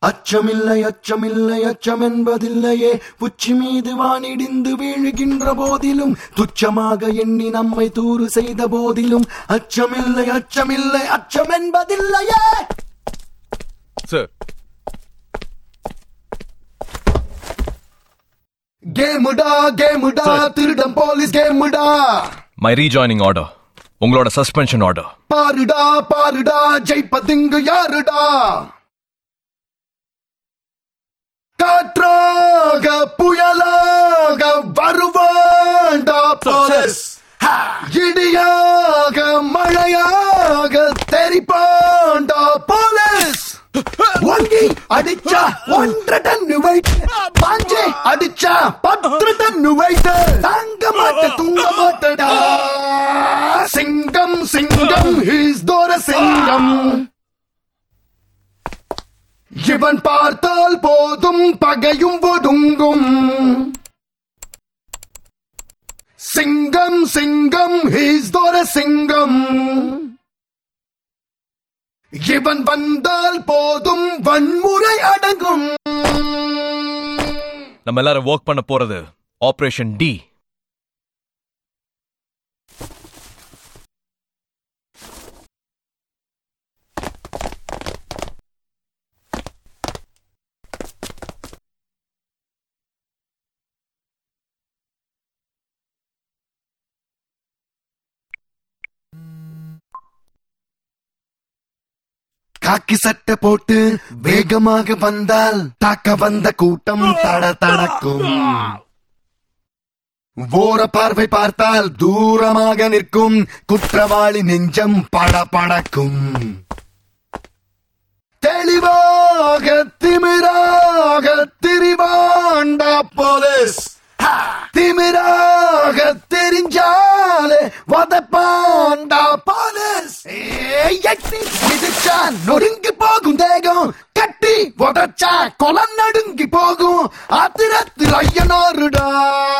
அச்சமில்லை அச்சமில்லை அச்சம் என்பதில்லையே உச்சி மீது வானிடிந்து வீழுகின்ற போதிலும் துச்சமாக எண்ணி நம்மை தூறு செய்த போதிலும் அச்சமில்லை அச்சமில்லை அச்சம் என்பதில்லையே சார் கேமுடா கேமுடா திருடம் போலீஸ் கேமுடா மை ரீஜாயினிங் ஆர்டர் உங்களோட சஸ்பென்ஷன் ஆர்டர் பாருடா பாருடா ஜெயிப்பதிங்கு யாருடா காற்றாக புயலாக வருவாண்டா போலீஸ் இடியாக மழையாக தெரிப்பாண்டா போலீஸ் ஒங்கி அடிச்சா ஒன்றரை டன் வெயிட் பாஞ்சே அடிச்சா பத்து டன் வெயிட் தாங்க மாட்ட தூங்க மாட்டடா சிங்கம் சிங்கம் ஹீஸ் தோர சிங்கம் இவன் பார்த்தால் போதும் பகையும் ஒடுங்கும் சிங்கம் சிங்கம் ஹீஸ் தோர சிங்கம் இவன் வந்தால் போதும் வன்முறை அடங்கும் நம்ம எல்லாரும் ஒர்க் பண்ண போறது ஆபரேஷன் டி காக்கி சட்டை போட்டு வேகமாக வந்தால் தாக்க வந்த கூட்டம் தட தடக்கும் ஓர பார்வை பார்த்தால் தூரமாக நிற்கும் குற்றவாளி நெஞ்சம் பட படக்கும் தெளிவாக திமிராக திரிவாண்டா போலீஸ் திமிராக தெரிஞ்சாலே வதப்பாண்டா போலீஸ் ஏய், எட்டி மிதிச்சா நொறுங்கி போகும் தேகம் கட்டி உடச்சா கொலம் நடுங்கி போகும் அதிரத்தில் ஐயனோருடா